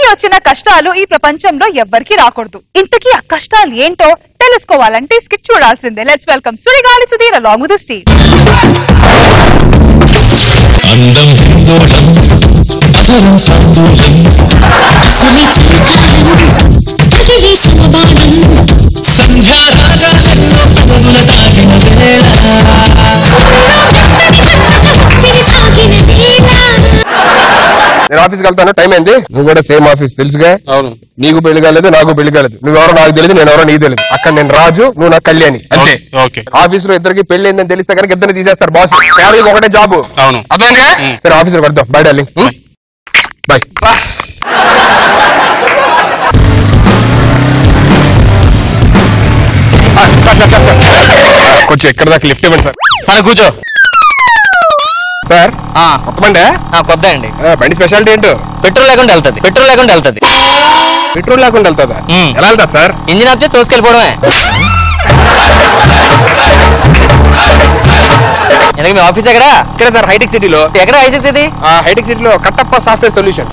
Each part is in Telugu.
వచ్చిన కష్టాలు ఈ ప్రపంచంలో ఎవ్వరికి రాకూడదు ఇంతకీ ఆ కష్టాలు ఏంటో తెలుసుకోవాలంటే స్కిట్ చూడాల్సిందే let's welcome Sudigali Sudheer along with Steve అందం హిందోళం అధరం తాంబూలం తగిలి సమబాణం సంధ్యారాగాలెన్నో పదవుల తాగిన వేళ భక్తిని సాగిన వేళ నేను ఆఫీస్కి వెళ్తాను టైం అయింది నువ్వు కూడా సేమ్ ఆఫీస్ తెలుసుగా అవును నీకు పెళ్లి కాలేదు నాకు పెళ్లి కాలేదు నువ్వెవరో నాకు తెలియదు నేను ఎవరో నీకు తెలియదు అక్కడ నేను రాజు నువ్వు నాకు కళ్యాణి అంతే ఓకే ఆఫీస్ లో ఇద్దరికి పెళ్లి అయిందని తెలిస్తే కనుక ఇద్దరిని తీసేస్తారు బాస్ ఫ్యామిలీకి ఒకటే జాబ్ అవును. అర్థమైందా ఉం. సరే ఆఫీస్ లో కడతాం బై డార్లింగ్ బాయ్ కొంచెం ఎక్కడ దాకా లిఫ్ట్ ఇవ్వండి సార్ సరే కూర్చో సార్ ఆ, కొత్త బండి ఆ, కొత్త అండి బండి స్పెషాలిటీ ఏంటో పెట్రోల్ లేకుండా వెళ్తుంది పెట్రోల్ లేకుండా వెళ్తుంది పెట్రోల్ లేకుండా వెళ్తుందా ఉం. ఎలా వెళ్తా సార్ ఇంజిన్ ఆఫ్ చేసి తోసుకెళ్ళిపోవడమే ఎందుకు మీ ఆఫీస్ ఎక్కడ ఇక్కడ సార్ హైటెక్ సిటీలో ఎక్కడ ఐసెక్స్ ఇది హైటెక్ సిటీలో కట్టప్ప సాఫ్ట్వేర్ సొల్యూషన్స్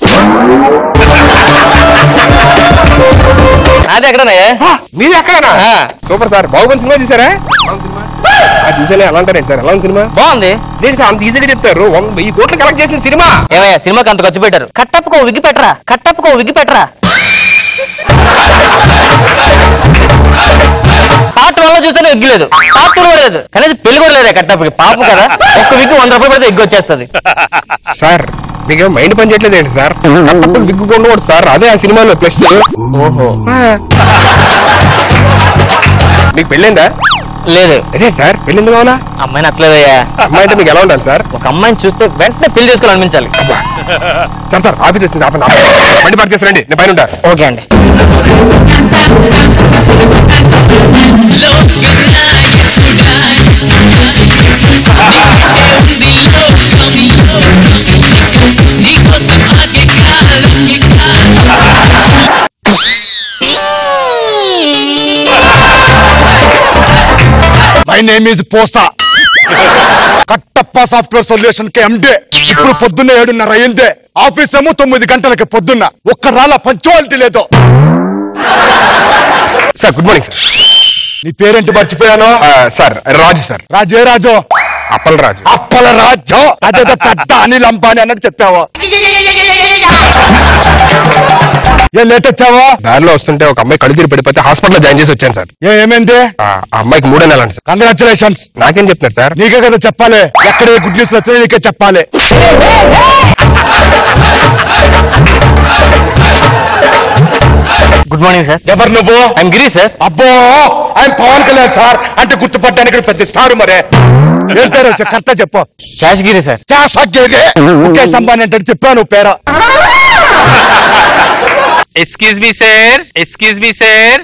నాది ఎక్కడనయ్యా మీది ఎక్కడనా ఆ. సూపర్ సార్ బాహుబలి సినిమా చూసారా ఆ, చూసాలే ఎలా అంటారండి సార్ ఎలా ఉంది సినిమా బాగుంది దేని సార్ అంత ఈజీగా చెప్తారు వంద వెయ్యి కోట్లు కలెక్ట్ చేసిన సినిమా ఏమయ్యా సినిమాకి అంత ఖర్చు పెట్టారు కట్టప్పకో విగ్గి పెట్టరా కట్టప్పకో విగ్గి పెట్టరా పార్ట్ వన్ లో చూస్తేనే విగ్గి లేదు పార్ట్ టూ కూడా లేదు కనీసం పెళ్లి కూడా లేదా కట్టప్పకి పాపం కదా ఒక్క విగ్గి వంద రూపాయలు పెడితే ఎగ్గి వచ్చేస్తుంది సార్ మీకు మైండ్ పని చేయట్లేదు ఏంటి సార్ కట్టప్ప విగ్గు కొండకూడదు సార్ అదే ఆ సినిమాలో ప్లస్ ఓహో మీకు పెళ్ళిందా లేదు అదే సార్ పెళ్ళింది కావాలా అమ్మాయి నచ్చలేదయ్యా అమ్మాయి అంటే మీకు ఎలా ఉండాలి సార్ ఒక అమ్మాయిని చూస్తే వెంటనే పెళ్లి చేసుకోవాలనిపించాలి సార్ సార్ ఆఫీస్ వచ్చింది ఆపండి, ఆపండి. బండి పార్క్ చేస్తారండి నేను పైన ఉంటా ఓకే అండి my name is Posa Kattappa software solution కి ఎండే ఇప్పుడు పొద్దున్న ఏడున్నర అయిందే ఆఫీస్ ఏమో తొమ్మిది గంటలకి పొద్దున్న ఒక్క రాళ్ళ పంచువాలిటీ లేదు సార్ గుడ్ మార్నింగ్ సార్ నీ పేరేంటి మర్చిపోయాను ఆ, సార్ రాజు సార్ రాజే రాజు అప్పల్ రాజు అప్పల రాజు అదేదో పెద్ద అనిల్ అంబానీ అన్నట్టు చెప్పావా ఏ లేట్ వచ్చావా దారిలో వస్తుంటే ఒక అమ్మాయి కళ్ళు తిరిగి పడిపోతే హాస్పిటల్లో జాయిన్ చేసి వచ్చాను సార్ ఏ ఏమైంది ఆ ఆ అమ్మాయికి మూడే నెలలు సార్ కంగ్రాచులేషన్స్ నాకేం చెప్తున్నారు సార్ నీకే కదా చెప్పాలి ఎక్కడ ఏ గుడ్ న్యూస్ వచ్చినా నీకే చెప్పాలి గుడ్ మార్నింగ్ సార్ ఎవరు నువ్వు ఐఎమ్ గిరి సార్ అబ్బో ఆయన పవన్ కళ్యాణ్ సార్ అంటే గుర్తుపట్టడానికి పెద్ద స్టార్ మరే ఏం పేరు కరెక్ట్ చెప్పు శాషగిరి సార్ చేసగ్గేది ముఖేష్ అంబానీ అంటే చెప్పాను పేరు excuse me sir excuse me sir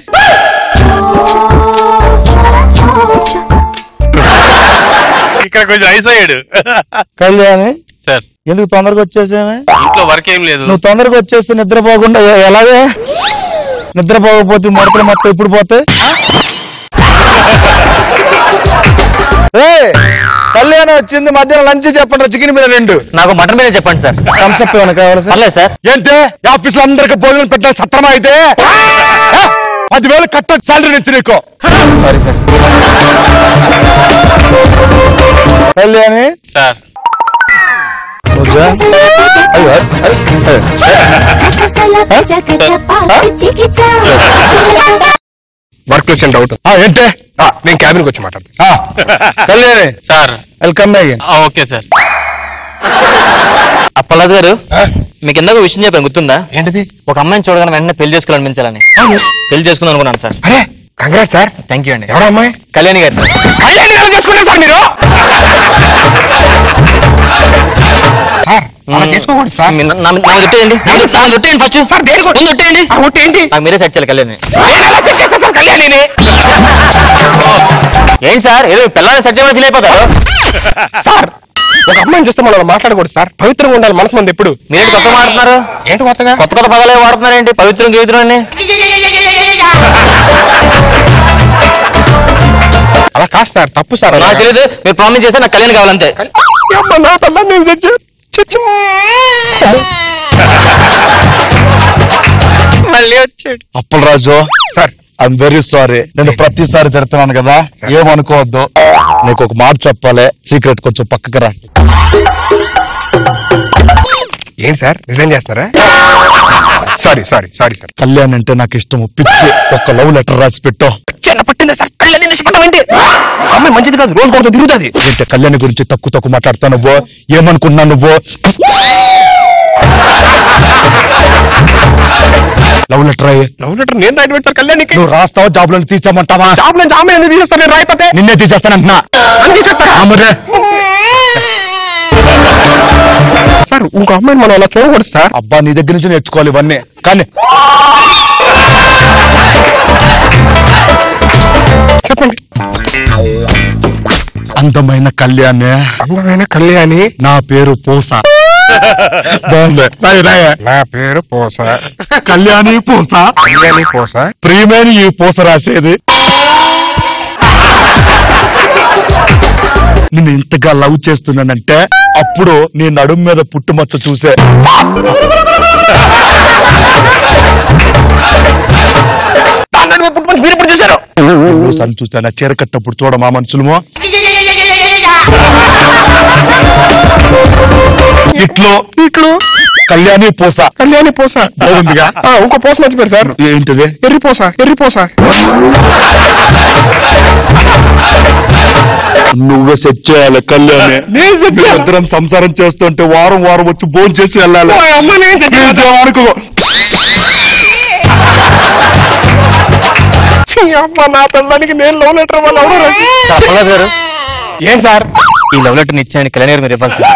ఇక్కడ కొంచెం ఐస్ అయ్యాడు కళ్యాణి సార్ ఎందుకు తొందరగా వచ్చేసేమే ఇంట్లో వర్క్ ఏం లేదు నువ్వు తొందరగా వచ్చేస్తే నిద్రపోకుండా ఎ- ఎలాగే నిద్రపోకపోతే ముడతలు మొత్తం ఇప్పుడు పోతాయి ఏయ్, కళ్యాణం వచ్చింది మధ్యాహ్నం లంచ్ చెప్పండి చికెన్ మీద రెండు నాకు మటన్ మీద చెప్పండి సార్ థమ్స్అప్ ఏమైనా కావాలి సార్ పర్లేదు సార్ ఏంటి ఆఫీస్ లో అందరికి భోజనం పెట్టిన సత్రమా అయితే ఆ? పదివేలు కట్ట సాలరీ నుంచి నీకు సారీ సార్ కళ్యాణి సార్ రససల చకచ పాటి చికిచ వర్క్ వచ్చిన డౌట్ ఆ, ఏంటి నేను క్యాబిన్కి వచ్చి మాట్లాడతాను ఆ, కళ్యాణి సార్ వెల్కమ్ అయ్యి ఆ, ఓకే సార్ అప్పలాజ్ గారు మీకు ఇందాక విషయం చెప్పాను గుర్తుందా ఏంటిది ఒక అమ్మాయిని చూడగానే వెంటనే పెళ్లి చేసుకోవాలనిపించాలని పెళ్లి చేసుకుందాం అనుకున్నాను సార్ అరే కంగ్రాట్ సార్ థ్యాంక్ యూ అండి ఎవరా అమ్మాయి కళ్యాణి గారు సార్ కళ్యాణి గారు చేసుకున్నారు సార్ మీరు సార్ అలా చేసుకోకూడదు సార్ మీ- నా- నా మీద ఒట్టేయండి నా మీద- నా మీద ఒట్టేయండి ఫస్ట్ సార్ దేనికి ముందు ఒట్టేయండి ఆ, ఒట్టి ఏంటి నాకు మీరే సెట్ చేయాలి కళ్యాణి నేను ఎలా సెట్ చేస్తాను సార్ కళ్యాణిని ఏంటి సార్ ఏదో పిల్లల్ని సెట్ చేయమని ఫీల్ అయిపోతారు సార్ ఒక అమ్మాయిని చూస్తే మనం అలా మాట్లాడకూడదు సార్ పవిత్రంగా ఉండాలి మనసు మంది ఎప్పుడు మీరేంటి కొత్త మాట్లాడుతున్నారు ఏంటి కొత్తగా కొత్త కొత్త పదాలు వాడుతున్నారు ఏంటి పవిత్రం గీవిత్రం అని అలా కాదు సార్ తప్పు సార్ అలా. నాకు తెలియదు మీరు ప్రామిస్ చేస్తే నాకు కళ్యాణ్ కావాలంతే అమ్మ, నా తల్ల నేను సెట్ చే- చే- చే- మళ్ళీ వచ్చాడు Appalaraju sir I'm very sorry నేను ప్రతిసారి తిడుతున్నాను కదా ఏమనుకోవద్దు నీకు ఒక మాట చెప్పాలి సీక్రెట్ కొంచెం పక్కకి రా ఏంటి సార్ రిజైన్ చేస్తున్నారా sorry sorry sorry sir Kalyan అంటే నాకు ఇష్టం పిచ్చి ఒక లవ్ లెటర్ రాసి పెట్టు చిన్న పట్టిందా సార్ కళ్ళని నిష్పట్టమండి అమ్మాయి మంచిది కాదు రోజు కొడుతూ తిరుగుతుంది ఏంటి కళ్యాణ్ గురించి తక్కువ తక్కువ మాట్లాడుతా నువ్వు ఏమనుకున్నా నువ్వు లవ్ లెటర్ అయ్యి లవ్ లెటర్ నేను రాయడం సార్ కళ్యాణ్కి నువ్వు రాస్తావా జాబ్ లో తీసామంటావా జాబ్ నుంచి ఆమె ఎందుకు తీసేస్తాను నేను రాయిపోతే నిన్నే తీసేస్తానంటున్నా అని తీసేస్తారా ఆ మరి. సార్ ఇంకో అమ్మాయిని మనం అలా చూడకూడదు సార్ అబ్బా నీ దగ్గర నుంచి నేర్చుకోవాలి ఇవన్నీ కానీ చెప్పండి అందమైన కళ్యాణ్ అందమైన కళ్యాణి నా పేరు పూస బాగుంది రాయి, రాయి. నా పేరు పోస కళ్యాణి పూస కళ్యాణి పోస ప్రియమైన ఈ పూస రాసేది నిన్ను ఇంతగా లవ్ చేస్తున్నానంటే అప్పుడు నీ నడుం మీద పుట్టుమచ్చ చూసే దాంట్లో పుట్టుకొని మీరు ఇప్పుడు చూశారు నువ్వు సన్ చూసానా చీర కట్టినప్పుడు చూడ మా మనుషులమో ఇట్లో ఇట్లు కళ్యాణి పూస కళ్యాణి పోస బాగుందిగా ఆ, ఇంకో పోస మర్చిపోయారు సార్ ఏంటిది ఎర్రి పోస ఎర్రి పోస నువ్వే సెట్ చేయాలి కళ్యాణి నేను set చేయాలా? ఇద్దరం సంసారం చేస్తుంటే వారం వారం వచ్చి భోజనం చేసి వెళ్ళాలి ఓ, అమ్మ నేను set చేయాలా? ప్లీజ్ ఏమనుకో. ఈ అమ్మ నా పిల్లడానికి నేను లవ్ లెటర్ వాళ్ళు ఎవరో రాసి- అప్పలరాజు గారు ఏం సార్ ఈ లవ్ లెటర్ ఇచ్చాను కళ్యాణ్ గారు మీరు ఇవ్వాలి సార్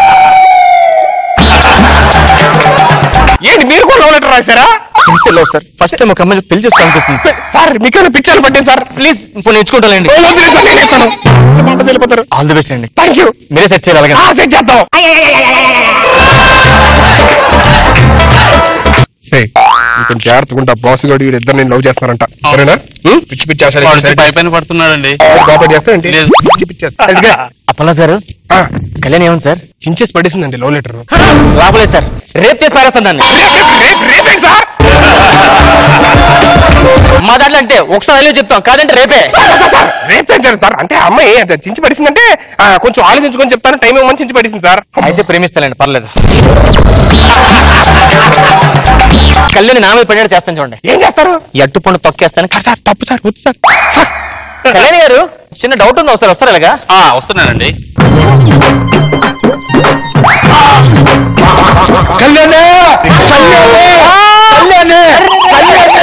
ఏంటి మీరు కూడా లవ్ లెటర్ రాశారా sincere love sir first time ఒక అమ్మాయి పెళ్లి చేసుకోవాలనిపిస్తుంది సార్ సార్ మీకేమైనా పిక్చర్లు పట్టింది సార్ ప్లీజ్ ఇప్పుడు నేర్చుకుంటానండి ఓ, వద్దు, సార్, నేను ఇస్తాను. మాట వెళ్ళిపోతారు ఆల్ ది బెస్ట్ అండి థ్యాంక్ యూ మీరే సెట్ చేయాలి అలాగే సెట్ చేద్దాం సే కొంచెం జాగ్రత్తగా ఉంటా బాస్ గడు వీడు ఇద్దరు నేను లవ్ చేస్తున్నారంట సరేనా ఉం? పిచ్చి పిచ్చి ఆశలు వాడు వేసి పై పైన పడుతున్నాడండి కోఆపరేట్ చేస్తా ఏంటి లేదు. పిచ్చి పిచ్చి ఆశలు. ఇదిగే. అప్పలరాజు గారు ఆ, కళ్యాణ్ ఏముంది సార్ చించేసి పడేసిందండి లవ్ లెటర్ రాబోలేదు సార్ రేప్ చేసి పారేస్తాను దాన్ని రేపేంటి సార్ మా దాంట్లో అంటే ఒకసారి వెళ్ళి చెప్తాం కాదంటే రేపే రేపు తెచ్చారు సార్ అంటే ఆ అమ్మాయి అది చించి పడేసిందంటే ఆ, కొంచెం ఆలోచించుకొని చెప్తాను టైం ఇవ్వమని చించి పడేసింది సార్ అయితే ప్రేమిస్తానండి పర్లేదు కళ్యాణ్ నా మీద పడినట్టు చేస్తాను చూడండి ఏం చేస్తారు ఈ అట్టు పండు తొక్కేస్తాను సార్, సార్ తప్పు సార్ వద్దు సార్ సార్ కళ్యాణ్ గారు చిన్న డౌట్ ఉంది ఒకసారి వస్తారు ఇలాగా ఆ, వస్తున్నానండి కళ్యాణి కళ్యాణి కళ్యాణి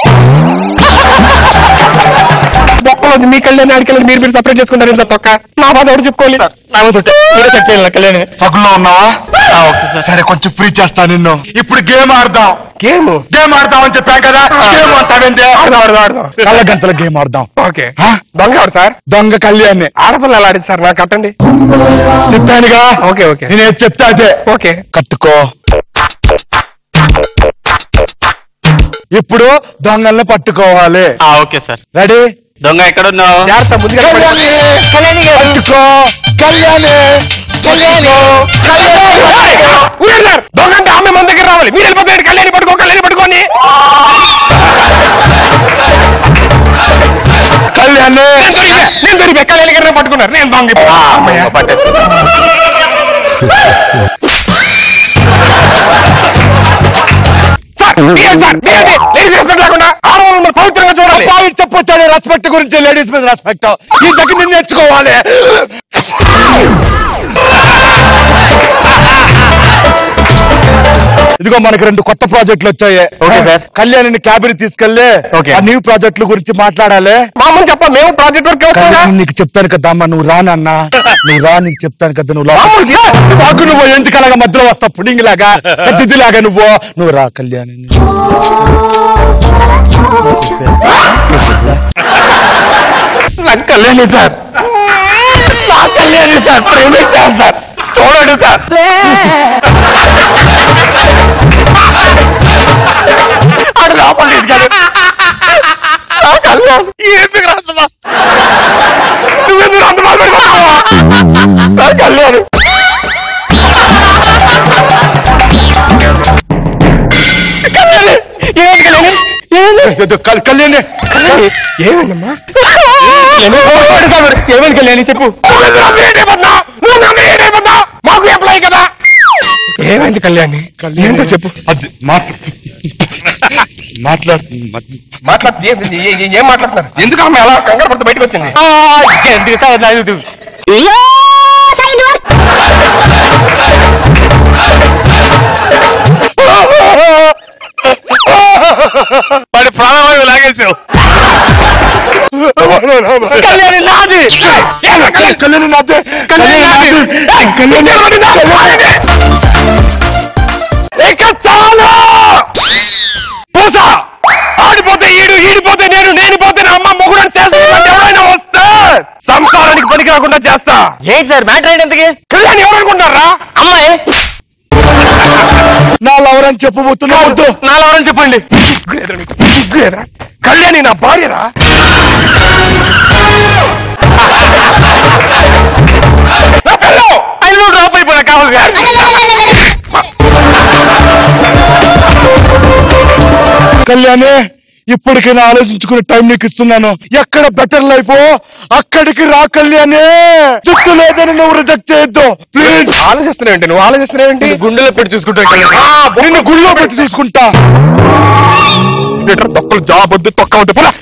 బొక్కలో మీ కళ్యాణ్ ఆడికెళ్ళి మీరు మీరు సపరేట్ చేసుకుంటారు సార్ తొక్క నా బాధ ఎవరు చెప్పుకోవాలి నా మీద తొట్టే. మీరే సెట్ చేయాలి కళ్యాణ్ సగుల్లో ఉన్నావా సరే కొంచెం ఫ్రీ చేస్తా నిన్ను ఇప్పుడు గేమ్ ఆడదాం గేమ్ గేమ్ ఆడదాం అని చెప్పాం కదా గేమ్ అంటావేంటి ఆడదాం ఆడదాం ఆడదాం కళ్ళ గంటల గేమ్ ఆడదాం ఓకే ఆ? దొంగ ఎవరు సార్ దొంగ కళ్యాణ్ ఆడపిల్ల ఎలా ఆడింది సార్ నాకు కట్టండి చెప్పానుగా ఓకే, ఓకే. నేనేం చెప్తా అదే ఓకే కట్టుకో ఇప్పుడు దొంగల్ని పట్టుకోవాలి ఆ, ఓకే సార్ రెడీ దొంగ ఎక్కడున్నావు జాగ్రత్త ముందుగా కళ్యాణి పట్టుకో కళ్యాణి పట్టుకో ఊరేడు సార్ దొంగ అంటే ఆమె మన దగ్గర రావాలి మీరు వెళ్ళిపోతాడు కళ్యాణి పట్టుకో కళ్యాణి పట్టుకోని కళ్యాణి నేను దొరికి కళ్యాణి గారిని పట్టుకున్నారు నేను దొంగ ఇప్పుడు. అమ్మయ్య. సార్ తీయండి సార్ తీయండి లేడీస్ రెస్పెక్ట్ లేకుండా ఆడవాళ్ళు మనం పవిత్రంగా చూడాలి పాయింట్ చెప్పొచ్చాడు రెస్పెక్ట్ గురించి లేడీస్ మీద రెస్పెక్ట్ ఈ దగ్గర నిన్ను నేర్చుకోవాలి ఇదిగో మనకి రెండు కొత్త ప్రాజెక్టులు వచ్చాయి ఓకే, సార్. కళ్యాణిని క్యాబిన్ తీసుకెళ్లి ఓకే. ఆ న్యూ ప్రాజెక్టుల గురించి మాట్లాడాలి మా అమ్మని చెప్ప మేము ప్రాజెక్ట్ వర్క్ కానీ వస్తుందా నేను నీకు చెప్తాను కదా అమ్మ నువ్వు రానన్నా నువ్వు రా నీకు చెప్తాను కదా నువ్వు మామూలుగా? నాకు నువ్వు ఎందుకు అలాగా మధ్యలో వస్తావు పుడింగ్ లాగా కత్తిది లాగా నువ్వు నువ్వు రా కళ్యాణి నాకు కళ్యాణి సార్ నా కళ్యాణి సార్ ప్రేమించాను సార్ చూడండి సార్ ఆడు లోపల తీసుకెళ్ళి నా కళ్యాణ్ ఎందుకు రాసమా నువ్వెందుకు అంత బాధపడిపోతావా నా కళ్యాణ్ కళ్యాణి ఏమైంది కళ్యాణి ఏదో కల్- కళ్యాణి ఏమైందమ్మా ఏమైంది కళ్యాణి చెప్పు నువ్వు నా మీద ఏమన్నా? నువ్వు నా మీద ఏమన్నా? మాకు ఎంప్లాయ్ కదా ఏమైంది కళ్యాణి ఏంటో చెప్పు అది మాట్లా మాట్లాడు మాట్లాడు ఏ- ఏ- ఏ- ఏం మాట్లాడుతున్నారు ఎందుకు ఆమె అలా కంగారు పడుతూ బయటకు వచ్చింది ఎందుకు సార్ నాకు వాడి ప్రాణవాయువు లాగేసావు కళ్యాణి నాది కళ్యాణి నాదే కళ్యాణి నాది. కళ్యాణి నాది. ఇక చాలు పూసా ఆడిపోతే ఈడు ఈడిపోతే నేను నేను పోతే నా అమ్మ మొగుడు ఎవరైనా వస్తే సంసారానికి పనికి రాకుండా చేస్తా ఏంటి సార్ మ్యాటర్ ఏంటి ఎంతకి కళ్యాణి ఎవరనుకుంటారా అమ్మాయి నా లవర్ అని చెప్పబోతున్నా వద్దు నా లవరని చెప్పండి సిగ్గులేదురా నీకు? సిగ్గులేదురా? కళ్యాణి నా భార్యరా నా పిల్లం! ఆయన నువ్వు డ్రాప్ అయిపోయినా కావాలి కళ్యాణి ఇప్పటికైనా ఆలోచించుకునే టైం నీకు ఇస్తున్నాను ఎక్కడ బెటర్ లైఫ్ అక్కడికి రా కళ్యాణి జుట్టు లేదని నువ్వు రిజెక్ట్ చేయొద్దు ప్లీజ్ ఆలోచిస్తున్నావేంటి నువ్వు ఆలోచిస్తున్నావేంటి గుండెలో పెట్టి చూసుకుంటా నిన్ను గుళ్ళో పెట్టి చూసుకుంటా ఏంట్రా దొక్కలు జాబ్ వద్దు తొక్క వద్దు పోరా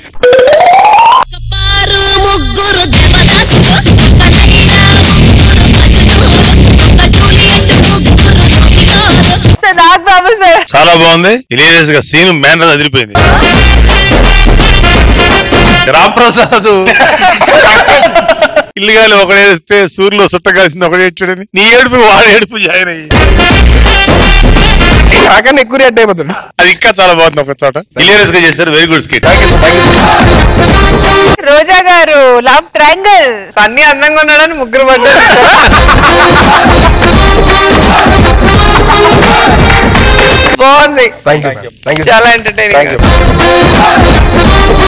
పారు ముగ్గురు దేవదాసులు ఒక లైలా ముగ్గురు భజను ఒక జూలియట్ ముగ్గురు రోమియోలు సార్ నాగ్ బాబు సార్ చాలా బాగుంది ఇలియస్ గా సీన్ మ్యాన్ అదిరిపోయింది రాంప్రసాద్ ఇల్లుగాలి ఒకడేస్తే సూర్యులో సుట్ట కలిసింది ఒకడేడ్చాడని నీ ఏడుపు వాడు ఏడుపు జాయిన్ అయ్యి నాకన్నా ఎక్కువ రేట్ అయిపోతుంది అది ఇంకా చాలా బాగుంది ఒక చోట ఇలియస్ గా చేశారు వెరీ గుడ్ స్కిట్ రోజా గారు లవ్ ట్రయాంగిల్ అన్ని అందంగా ఉన్నాడని ముగ్గురు పడ్డారు బాగుంది థ్యాంక్ యూ థ్యాంక్ యూ చాలా ఎంటర్టైనింగ్ థ్యాంక్ యూ